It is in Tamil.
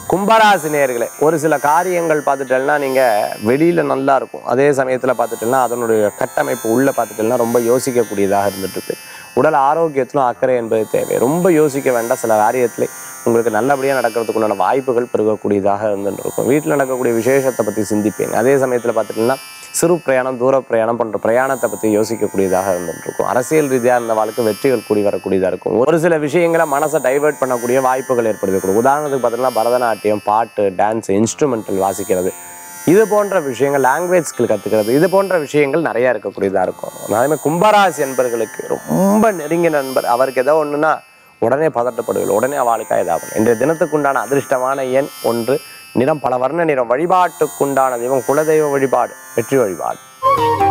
கும்பராசி நேயர்களே ஒரு சில காரியங்கள் பார்த்துட்டேன்னா நீங்கள் வெளியில் நல்லா இருக்கும் அதே சமயத்தில் பார்த்துட்டேன்னா அதனுடைய கட்டமைப்பு உள்ளே பார்த்துட்டேன்னா ரொம்ப யோசிக்கக்கூடியதாக இருந்துட்டு இருக்கு உடல் ஆரோக்கியத்திலும் அக்கறை என்பது தேவை ரொம்ப யோசிக்க வேண்டாம் சில காரியத்தில் உங்களுக்கு நல்லபடியாக நடக்கிறதுக்கு உண்டான வாய்ப்புகள் பெருகக்கூடியதாக இருந்துட்டு இருக்கும் வீட்டில் நடக்கக்கூடிய விசேஷத்தை பற்றி சிந்திப்பீங்க அதே சமயத்தில் பார்த்துட்டீங்கன்னா சிறு பிரயாணம் தூர பிரயாணம் போன்ற பிரயாணத்தை பற்றி யோசிக்கக்கூடியதாக இருந்துட்டு இருக்கும் அரசியல் ரீதியாக இருந்த வாழ்க்கை வெற்றிகள் கூடி வரக்கூடியதாக இருக்கும் ஒரு சில விஷயங்களை மனசை டைவர்ட் பண்ணக்கூடிய வாய்ப்புகள் ஏற்படுத்தக்கூடும் உதாரணத்துக்கு பார்த்தீங்கன்னா பரதநாட்டியம் பாட்டு டான்ஸ் இன்ஸ்ட்ருமெண்டல் வாசிக்கிறது இது போன்ற விஷயங்கள் லாங்குவேஜ் ஸ்கில் கற்றுக்கிறது இது போன்ற விஷயங்கள் நிறைய இருக்கக்கூடியதாக இருக்கும் அதேமாதிரி கும்பராசி என்பர்களுக்கு ரொம்ப நெருங்கிய நண்பர் அவருக்கு ஏதோ ஒன்றுனா உடனே பதட்டப்படுவீர்கள் உடனே அவளுக்காக ஏதாவது இன்றைய தினத்துக்குண்டான அதிர்ஷ்டமான எண் ஒன்று நிறம் பல வர்ண நிறம் வழிபாட்டுக்குண்டான தெய்வம் குலதெய்வ வழிபாடு வெற்றி வழிபாடு